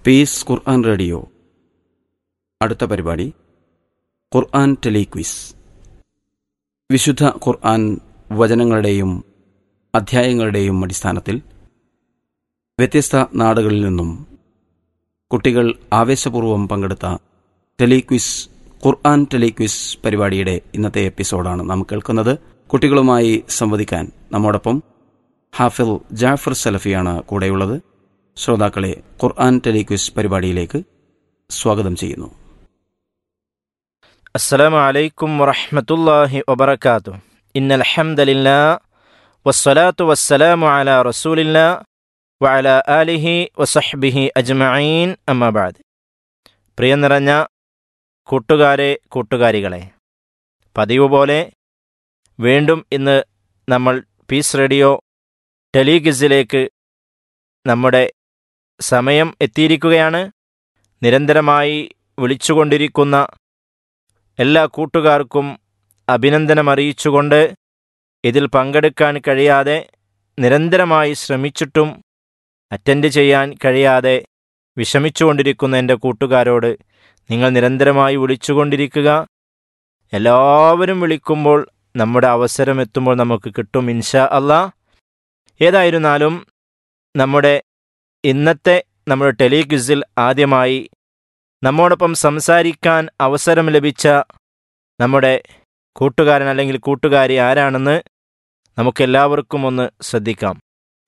Piece ഖുർആൻ radio അടുത്ത പരിപാടി ഖുർആൻ telequiz വിശുദ്ധ ഖുർആൻ വചനങ്ങളുടെയും അധ്യായങ്ങളുടെയും അടിസ്ഥാനത്തിൽ വ്യത്യസ്ത നാടുകളിൽ നിന്നും കുട്ടികൾ ആവേശപൂർവ്വം പങ്കെടുത്ത ടെലിക്വിസ് ഖുർആൻ ടെലിക്വിസ് പരിപാടിയുടെ ഇന്നത്തെ എപ്പിസോഡാണ് നാം കേൾക്കുന്നത് കുട്ടികളുമായി സംവദിക്കാൻ നമ്മോടൊപ്പം ഹാഫിൽ ജാഫർ സലഫിയാണ് കൂടെയുള്ളത് ശ്രോതാക്കളെ ഖുർആൻ ടെലിക്വിസ് പരിപാടിയിലേക്ക് സ്വാഗതം ചെയ്യുന്നു السلام عليكم ورحمة الله وبركاته إن الحمد لله والصلاة والسلام على رسول الله وعلى آله وصحبه أجمعين أما بعد പ്രിയ നിറഞ്ഞ കൂട്ടുകാരെ കൂട്ടുകാരികളെ പതിവ് പോലെ വീണ്ടും ഇന്ന് നമ്മൾ പീസ് റേഡിയോ ടെലിഗിസിലേക്ക് നമ്മുടെ സമയം എത്തിയിരിക്കുകയാണ് നിരന്തരമായി വിളിച്ചുകൊണ്ടിരിക്കുന്ന എല്ലാ കൂട്ടുകാർക്കും അഭിനന്ദനമറിയിച്ചുകൊണ്ട് ഇതിൽ പങ്കെടുക്കാൻ കഴിയാതെ നിരന്തരമായി ശ്രമിച്ചിട്ടും അറ്റൻഡ് ചെയ്യാൻ കഴിയാതെ വിഷമിച്ചുകൊണ്ടിരിക്കുന്ന എൻ്റെ കൂട്ടുകാരോട് നിങ്ങൾ നിരന്തരമായി വിളിച്ചുകൊണ്ടിരിക്കുക എല്ലാവരും വിളിക്കുമ്പോൾ നമ്മുടെ അവസരം എത്തുമ്പോൾ നമുക്ക് കിട്ടും ഇൻഷാ അല്ലാ ഏതായിരുന്നാലും നമ്മുടെ ഇന്നത്തെ നമ്മുടെ ടെലിക്വിസിൽ ആദ്യമായി നമ്മോടൊപ്പം സംസാരിക്കാൻ അവസരം ലഭിച്ച നമ്മുടെ കൂട്ടുകാരൻ അല്ലെങ്കിൽ കൂട്ടുകാരി ആരാണെന്ന് നമുക്കെല്ലാവർക്കും ഒന്ന് ശ്രദ്ധിക്കാം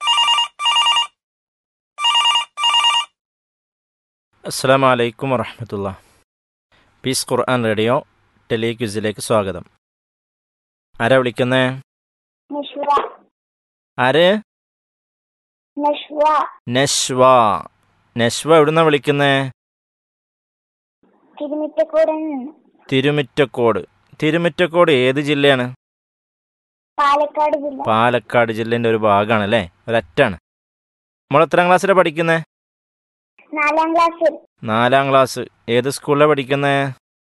അസ്സാം വലൈക്കും വറഹമത്തുള്ള പീസ് ഖുർആൻ റേഡിയോ ടെലിക്വിസിലേക്ക് സ്വാഗതം ആരാ വിളിക്കുന്നേ നഷ്വ ആര് നഷ്വ നശ്വ നശ്വ എവിടുന്നാ വിളിക്കുന്നേ തിരുമിറ്റക്കൂടൻ തിരുമിറ്റക്കോട് തിരുമിറ്റക്കോട് ഏത് ജില്ലയാണ് പാലക്കാട് ജില്ല പാലക്കാട് ജില്ലേൻ്റെ ഒരു ഭാഗമാണ് അല്ലേ ഒരറ്റാണ് നമ്മൾ എത്രാം ക്ലാസ്സിലാണ് പഠിക്കുന്നത് നാലാം ക്ലാസ്സിൽ നാലാം ക്ലാസ് ഏത് സ്കൂളിലാണ് പഠിക്കുന്നത്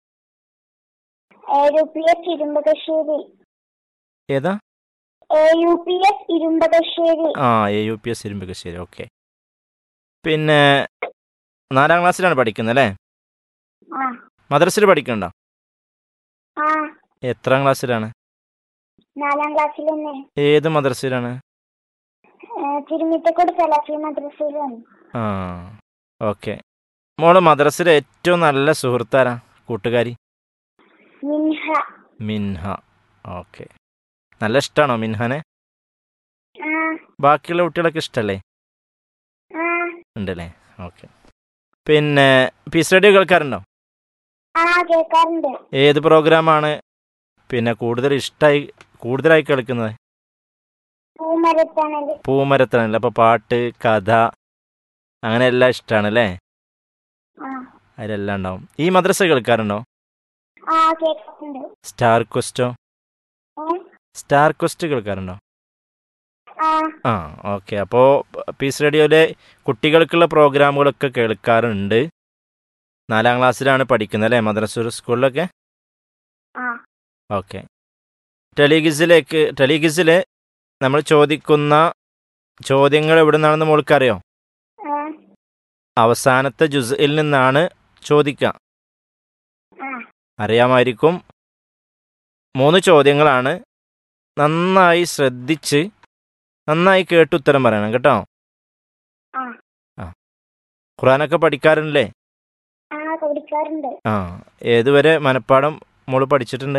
A U P S Irumbakassery ഏതാ A U P S Irumbakassery ആ A U P S Irumbakassery okay പിന്നെ നാലാം ക്ലാസ്സിലാണ് പഠിക്കുന്നത് അല്ലേ ആ മദ്രസിൽ പഠിക്കണ്ടോ ആ എത്രാം ക്ലാസ്സിലാണ് നാലാം ക്ലാസ്സിൽ തന്നെ ഏത് മദ്രസയിലാണ് ഏ, തിരുമിറ്റക്കൂട് സലാഫി മദ്രസയിലാണ് ആ ഓക്കെ മോള് മദ്രസിലെ ഏറ്റവും നല്ല സുഹൃത്താരാ കൂട്ടുകാരി മിൻഹ മിൻഹ ഓക്കെ നല്ല ഇഷ്ടമാണോ മിൻഹനെ ആ ബാക്കിയുള്ള കുട്ടികളൊക്കെ ഇഷ്ടമല്ലേ ആ ഉണ്ടല്ലേ ഓക്കെ പിന്നെ പീസ് റേഡിയോ കേൾക്കാറുണ്ടോ ആ കേൾക്കാറുണ്ട് ഏത് പ്രോഗ്രാമാണ് പിന്നെ കൂടുതൽ ഇഷ്ടമായി കൂടുതലായി കേൾക്കുന്നത് പൂമരത്തണൽ പൂമരത്തണല്ലേ അപ്പോൾ പാട്ട് കഥ അങ്ങനെ എല്ലാം ഇഷ്ടമാണ് അല്ലേ ആ അതിലെല്ലാം ഉണ്ടാവും ഈ മദ്രസ കേൾക്കാറുണ്ടോ ആ കേൾക്കാറുണ്ട് സ്റ്റാർ ക്വസ്റ്റോ ഏ? സ്റ്റാർ ക്വസ്റ്റ് കേൾക്കാറുണ്ടോ ആ ആ ഓക്കെ അപ്പോൾ പീസ് റേഡിയോയിലെ കുട്ടികൾക്കുള്ള പ്രോഗ്രാമുകളൊക്കെ കേൾക്കാറുണ്ട് നാലാം ക്ലാസ്സിലാണ് പഠിക്കുന്നത് അല്ലേ മദ്രസ സ്കൂളിലൊക്കെ ആ ഓക്കെ ടെലിഗിസിലേക്ക് ടെലിഗിസിൽ നമ്മൾ ചോദിക്കുന്ന ചോദ്യങ്ങൾ എവിടെ നിന്നാണെന്ന് മോൾക്കറിയോ ആ അവസാനത്തെ ജുസിൽ നിന്നാണ് ചോദിക്കുക ആ അറിയാമായിരിക്കും മൂന്ന് ചോദ്യങ്ങളാണ് നന്നായി ശ്രദ്ധിച്ച് നന്നായി കേട്ട് ഉത്തരം പറയണം കേട്ടോ ആ ആ ഖുറാനൊക്കെ പഠിക്കാറുണ്ടല്ലേ ആ കുടിക്കാറുണ്ട് ആ ഏതുവരെ മനപ്പാടം മോള് പഠിച്ചിട്ടുണ്ട്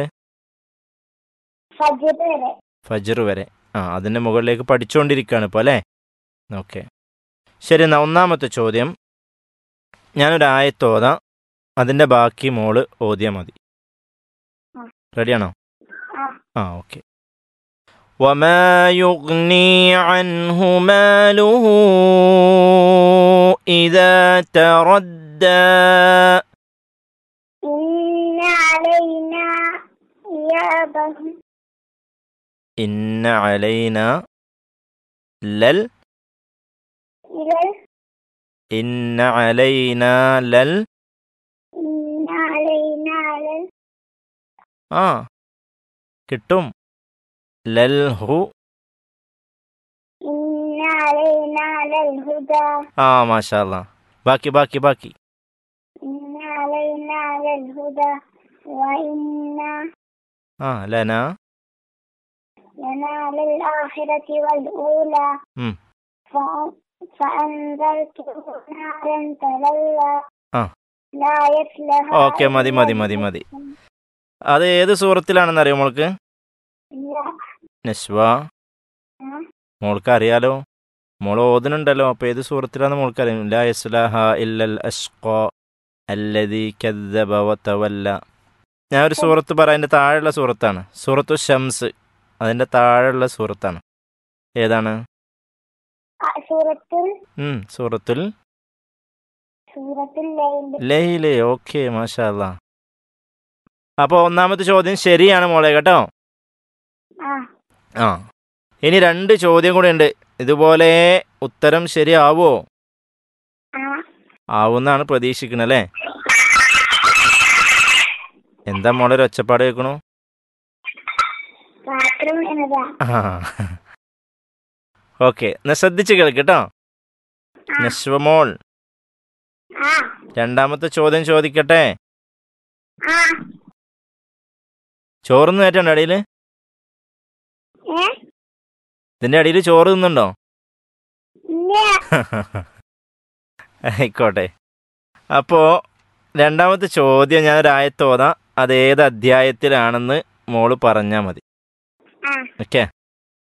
ഫജർ വരെ ഫജർ വരെ ആ അതിൻ്റെ മുകളിലേക്ക് പഠിച്ചുകൊണ്ടിരിക്കുകയാണ് ഇപ്പോൾ അല്ലേ ഓക്കെ ശരി എന്നാൽ ഒന്നാമത്തെ ചോദ്യം ഞാനൊരു ആയത്തോതാം അതിൻ്റെ ബാക്കി മോള് ഓതിയാൽ മതി ആ. റെഡിയാണോ ആ ആ ഓക്കെ وما يغني عنه ماله إذا تردى إن علينا إيابهم إن علينا لل إلى إن علينا لل إن علينا لل ആ കിട്ടും ലൽഹു إن علينا للهدى ആ മാഷാല്ല ബാക്കി ബാക്കി ബാക്കി إن علينا للهدى وإن ആ ലന لنا للآخرة والأولى ഉം. فأ- فأنذرتكم نارا تلظى ആ. لا يصلها ഓക്കെ മതി إلا മതി മതി മതി المتقون. അത് ഏത് സൂറത്തിലാണെന്ന് അറിയോ മോൾക്ക് ഇല്ല. നസ്വ ആ. മോൾക്ക് അറിയാലോ മോൾ ഓതുന്നുണ്ടല്ലോ അപ്പൊ ഏത് സൂറത്തിലാന്ന് മോൾക്ക് അറിയാം ലാ യസ്ലഹ ഇല്ലൽ അഷ്ഖ അല്ലദീ കദ്ദബ വതവല്ല ഞാൻ ഒരു സൂറത്ത് പറ അതിന്റെ താഴെയുള്ള സൂറത്താണ് സൂറത്തു ഷംസ് അതിന്റെ താഴെയുള്ള സൂറത്താണ് ഏതാണ് ആ, സൂറത്തുൽ ഉം സൂറത്തുൽ സൂറത്തുൽ ലൈൽ ലൈല് ഓക്കെ മാഷാ അല്ലാ അപ്പോൾ ഒന്നാമത്തെ ചോദ്യം ശരിയാണ് മോളെ കേട്ടോ ആ ആ ഇനി രണ്ട് ചോദ്യം കൂടെ ഉണ്ട് ഇതുപോലെ ഉത്തരം ശരിയാവോ ആ ആവുന്നാണ് പ്രതീക്ഷിക്കുന്നത് അല്ലേ എന്താ മോളെ ഒരു ഒച്ചപ്പാട് കേൾക്കണു പാത്രം എന്നതാ ആ ഓക്കെ എന്നാ ശ്രദ്ധിച്ച് കേൾക്കട്ടോ നശ്വമോൾ ആ രണ്ടാമത്തെ ചോദ്യം ചോദിക്കട്ടെ ആ ചോറുന്ന് കയറ്റുണ്ടോ അടിയിൽ ഏ ഇതിന്റെ അടിയിൽ ചോറ് തിന്നുണ്ടോ ഇല്ല ആയിക്കോട്ടെ അപ്പോ രണ്ടാമത്തെ ചോദ്യം ഞാൻ ഒരായത്തോതാം അത് ഏത് അധ്യായത്തിലാണെന്ന് മോള് പറഞ്ഞാൽ മതി ആ ഓക്കെ